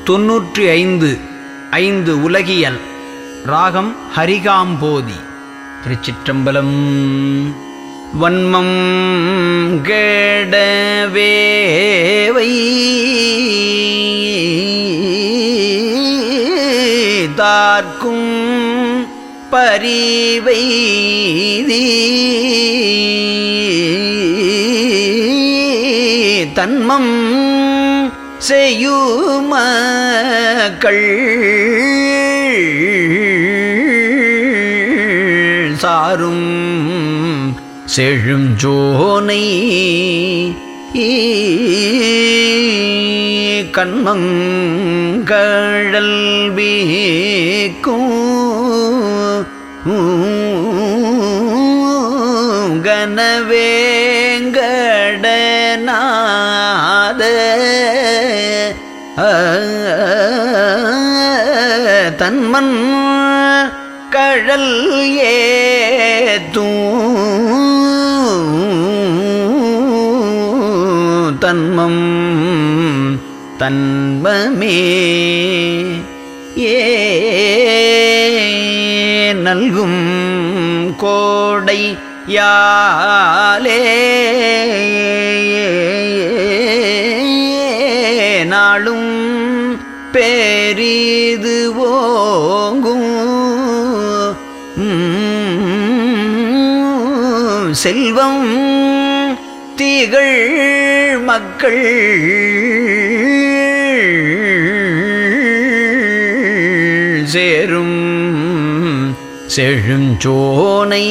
தொன்னூற்றி ஐந்து ஐந்து உலகியல் ராகம் ஹரிகாம்போதி திருச்சிற்றம்பலம் வன்மம் கேடவேவை தார்க்கும் பரிவைதி தன்மம் செய்யுமக்கள் சாரும் செழுஞ்சோனை கண்மங்கழல் வீக்கும் கனவேங்கடநாத தன்மன் கழல் ஏத்தும் தன்மம் தன்மமே ஏ நல்கும் கோடை யாலே நாளும் பெரிது ஓங்கும் செல்வம் திகழ் மக்கள் சேரும் செழுஞ்சோனை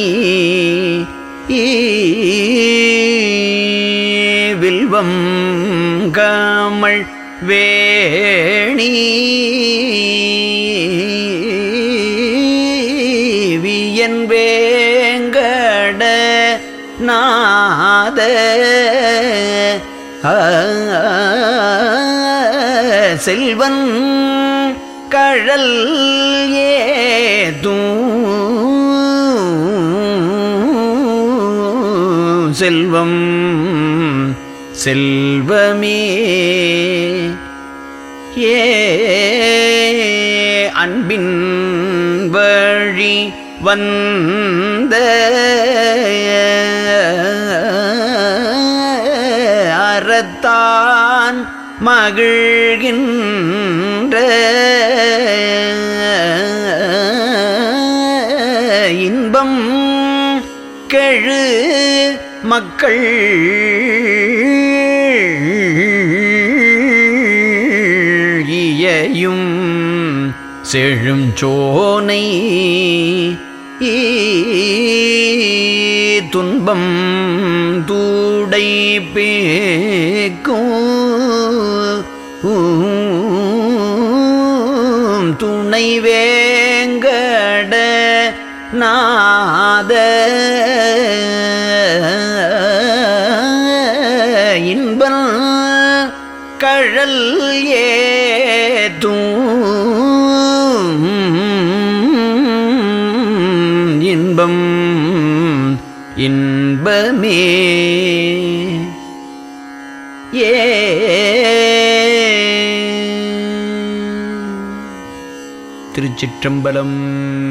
வில்வம் கமல் வேணி வியன் வேங்கட நாத செல்வன் கழல் ஏதும் செல்வம் செல்வமே ஏ அன்பின் வழி வந்த அறத்தான் மகிழ்கின்ற இன்பம் கெழு மக்கள் இயையும் செழும் சோனை துன்பம் தூடை பேக்கும் துணை வேங்கட நாத இன்பல் கழல் ஏத்தும் இன்பம் இன்பமே ஏ திருச்சிற்றம்பலம்